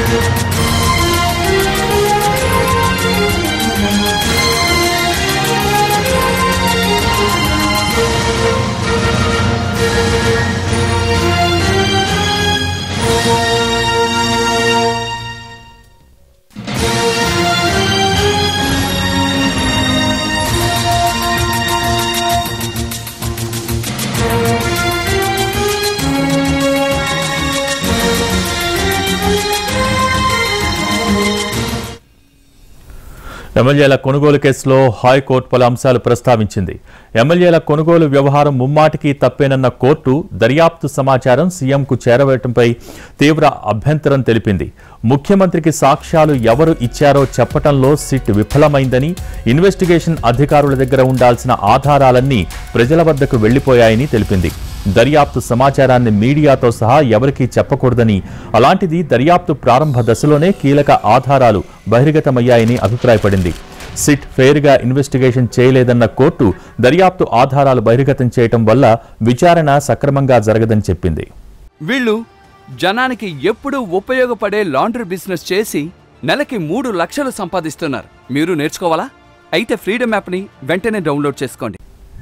ఎమ్మెల్యేల కొనుగోలు కేసులో హైకోర్టు పలు అంశాలు ప్రస్తావించింది ఎమ్మెల్యేల కొనుగోలు వ్యవహారం ముమ్మాటికి తప్పేనన్న కోర్టు దర్యాప్తు సమాచారం సీఎంకు చేరవేయడంపై తీవ్ర అభ్యంతరం తెలిపింది ముఖ్యమంత్రికి సాక్ష్యాలు ఎవరు ఇచ్చారో చెప్పటంలో సిట్ విఫలమైందని ఇన్వెస్టిగేషన్ అధికారుల దగ్గర ఉండాల్సిన ఆధారాలన్నీ ప్రజల వద్దకు వెళ్లిపోయాయని తెలిపింది దర్యాప్తు సమాచారాన్ని మీడియాతో సహా ఎవరికీ చెప్పకూడదని అలాంటిది దర్యాప్తు ప్రారంభ దశలోనే కీలక ఆధారాలు బహిర్గతమయ్యాయని అభిప్రాయపడింది సిట్ ఫెయిర్గా ఇన్వెస్టిగేషన్ చేయలేదన్న కోర్టు దర్యాప్తు ఆధారాలు బహిర్గతం చేయటం వల్ల విచారణ సక్రమంగా జరగదని చెప్పింది వీళ్ళు జనానికి ఎప్పుడూ ఉపయోగపడే లాండ్రీ బిజినెస్ చేసి నెలకి మూడు లక్షలు సంపాదిస్తున్నారు మీరు నేర్చుకోవాలా అయితే ఫ్రీడమ్ యాప్ని వెంటనే డౌన్లోడ్ చేసుకోండి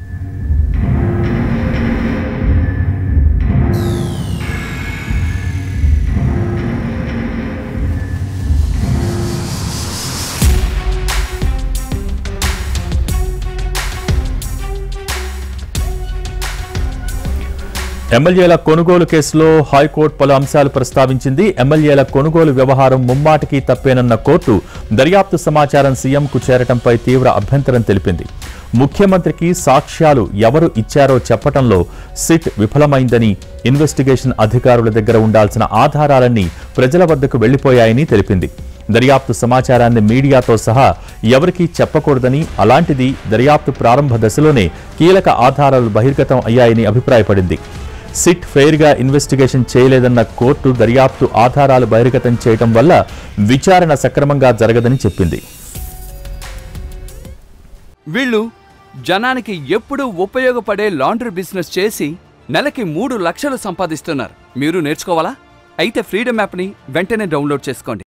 ఎమ్మెల్యేల కొనుగోలు కేసులో హైకోర్టు పలు అంశాలు ప్రస్తావించింది ఎమ్మెల్యేల కొనుగోలు వ్యవహారం ముమ్మాటికి తప్పేనన్న కోర్టు దర్యాప్తు సమాచారం సీఎంకు చేరటంపై తీవ్ర అభ్యంతరం తెలిపింది ముఖ్యమంత్రికి సాక్ష్యాలు ఎవరు ఇచ్చారో చెప్పటంలో సిట్ విఫలమైందని ఇన్వెస్టిగేషన్ అధికారుల దగ్గర ఉండాల్సిన ఆధారాలన్నీ ప్రజల వద్దకు వెళ్లిపోయాయని తెలిపింది దర్యాప్తు సమాచారాన్ని మీడియాతో సహా ఎవరికీ చెప్పకూడదని అలాంటిది దర్యాప్తు ప్రారంభ దశలోనే కీలక ఆధారాలు బహిర్గతం అయ్యాయని అభిప్రాయపడింది సిట్ ఫెయిర్గా ఇన్వెస్టిగేషన్ చేయలేదన్న కోర్టు దర్యాప్తు ఆధారాలు బహిర్గతం చేయటం వల్ల విచారణ సక్రమంగా జరగదని చెప్పింది వీళ్ళు జనానికి ఎప్పుడూ ఉపయోగపడే లాండ్రీ బిజినెస్ చేసి నెలకి మూడు లక్షలు సంపాదిస్తున్నారు మీరు నేర్చుకోవాలా అయితే ఫ్రీడమ్ యాప్ని వెంటనే డౌన్లోడ్ చేసుకోండి